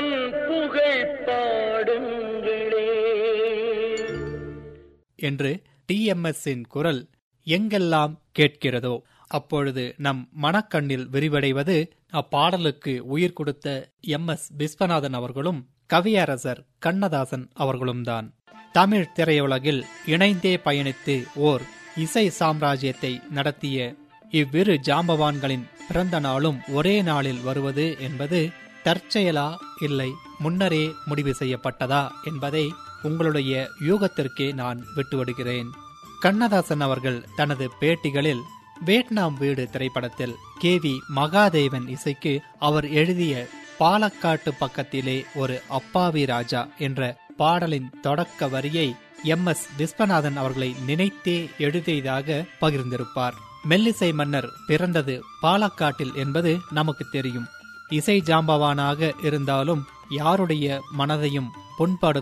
புகழ் பாடுங்களே என்று டிஎம்எஸ்ஸின் குரல் எங்கெல்லாம் கேட்கிறதோ அப்பொழுது நம் மனக்கண்ணில் விரிவடைவது அப்பாடலுக்கு உயிர் கொடுத்த எம் எஸ் விஸ்வநாதன் அவர்களும் கவியரசர் கண்ணதாசன் அவர்களும்தான் தமிழ் திரையுலகில் இணைந்தே பயணித்து ஓர் இசை சாம்ராஜ்யத்தை நடத்திய இவ்விரு ஜாம்பவான்களின் பிறந்த நாளும் ஒரே நாளில் வருவது என்பது தற்செயலா இல்லை முன்னரே முடிவு செய்யப்பட்டதா என்பதை உங்களுடைய யூகத்திற்கே நான் விட்டுவிடுகிறேன் கண்ணதாசன் அவர்கள் தனது பேட்டிகளில் வியட்நாம் வீடு திரைப்படத்தில் கே வி மகாதேவன் இசைக்கு அவர் எழுதிய பாலக்காட்டு பக்கத்திலே ஒரு அப்பாவி ராஜா என்ற பாடலின் தொடக்க வரியை எம் எஸ் விஸ்வநாதன் அவர்களை நினைத்தே எழுதியதாக பகிர்ந்திருப்பார் மெல்லிசை மன்னர் பிறந்தது பாலக்காட்டில் என்பது நமக்கு தெரியும் இசை ஜாம்பவானாக இருந்தாலும் யாருடைய மனதையும் புண்படு